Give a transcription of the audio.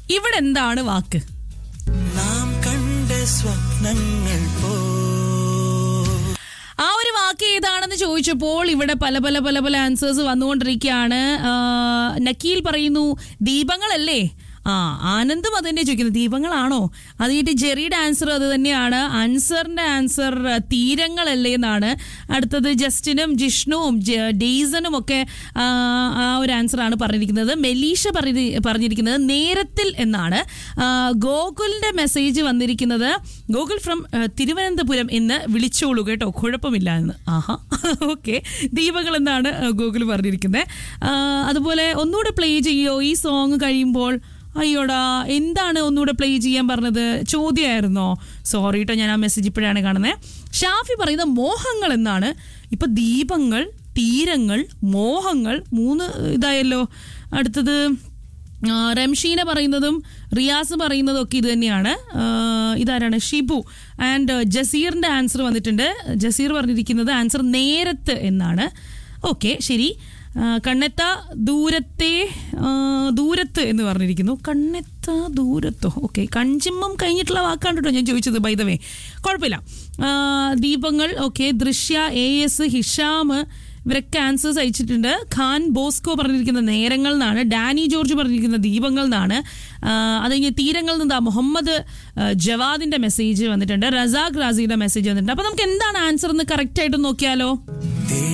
ഇവിടെ എന്താണ് വാക്ക് നാം കണ്ട സ്വപ്നങ്ങൾ പോ ആ ഒരു വാക്ക് ഏതാണെന്ന് ചോദിച്ചപ്പോൾ ഇവിടെ പല പല പല പല ആൻസേഴ്സ് വന്നുകൊണ്ടിരിക്കുകയാണ് ആ, നക്കീൽ പറയുന്നു ദീപങ്ങളല്ലേ ആ ആനന്ദും അത് തന്നെ ചോദിക്കുന്നത് ദീപങ്ങളാണോ അത് കഴിഞ്ഞിട്ട് ജെറിയുടെ ആൻസർ അത് തന്നെയാണ് അൻസറിന്റെ ആൻസർ തീരങ്ങളല്ലേ എന്നാണ് അടുത്തത് ജസ്റ്റിനും ജിഷ്ണുവും ജ- ഡെയ്സനും ഒക്കെ ആ, ആ ഒരു ആൻസർ ആണ് പറഞ്ഞിരിക്കുന്നത് മെലീഷ പറഞ്ഞി- പറഞ്ഞിരിക്കുന്നത് നേരത്തിൽ എന്നാണ് ആ, ഗോകുലിന്റെ മെസ്സേജ് വന്നിരിക്കുന്നത് ഗോകുൽ ഫ്രം തിരുവനന്തപുരം എന്ന് വിളിച്ചോളൂ കേട്ടോ കുഴപ്പമില്ല എന്ന് ആഹാ ഓക്കെ ദീപങ്ങൾ എന്നാണ് ആ, ഗോകുൽ പറഞ്ഞിരിക്കുന്നത് ആ, അതുപോലെ ഒന്നുകൂടെ പ്ലേ ചെയ്യോ ഈ സോങ് കഴിയുമ്പോൾ അയ്യോടാ എന്താണ് ഒന്നുകൂടെ പ്ലേ ചെയ്യാൻ പറഞ്ഞത് ചോദ്യമായിരുന്നോ സോറി കേട്ടോ ഞാൻ ആ മെസ്സേജ് ഇപ്പോഴാണ് കാണുന്നത് ഷാഫി പറയുന്ന മോഹങ്ങൾ എന്നാണ് ഇപ്പൊ ദീപങ്ങൾ തീരങ്ങൾ മോഹങ്ങൾ മൂന്ന് ഇതായല്ലോ അടുത്തത് ആ, റംഷീന പറയുന്നതും റിയാസ് പറയുന്നതും ഒക്കെ ഇത് തന്നെയാണ് ആ, ഇതാരാണ് ഷിബു ആൻഡ് ജസീറിന്റെ ആൻസർ വന്നിട്ടുണ്ട് ജസീർ പറഞ്ഞിരിക്കുന്നത് ആൻസർ നേരത്ത് എന്നാണ് ഓക്കെ ശരി ആ, കണ്ണെത്ത ദൂരത്തെ ആ, ദൂരത്ത് എന്ന് പറഞ്ഞിരിക്കുന്നു കണ്ണെത്ത ദൂരത്തോ ഓക്കെ കഞ്ചിമ്മം കഴിഞ്ഞിട്ടുള്ള വാക്കാണ് കേട്ടോ ഞാൻ ചോദിച്ചത് ബൈദവേ കുഴപ്പമില്ല ആ, ദീപങ്ങൾ okay Drishya A S Hisham ഇവരൊക്കെ ആൻസേഴ്സ് അയച്ചിട്ടുണ്ട് ഖാൻ ബോസ്കോ പറഞ്ഞിരിക്കുന്ന നേരങ്ങൾ എന്നാണ് ഡാനി ജോർജ് പറഞ്ഞിരിക്കുന്ന ദീപങ്ങൾ എന്നാണ് ആ, അത് കഴിഞ്ഞ് തീരങ്ങളിൽ നിന്ന് മുഹമ്മദ് ആ, ജവാദിന്റെ മെസ്സേജ് വന്നിട്ടുണ്ട് റസാഖ് റാസിയുടെ മെസ്സേജ് വന്നിട്ടുണ്ട് അപ്പൊ നമുക്ക് എന്താണ് ആൻസർ എന്ന് കറക്റ്റ് ആയിട്ട് നോക്കിയാലോ തേടി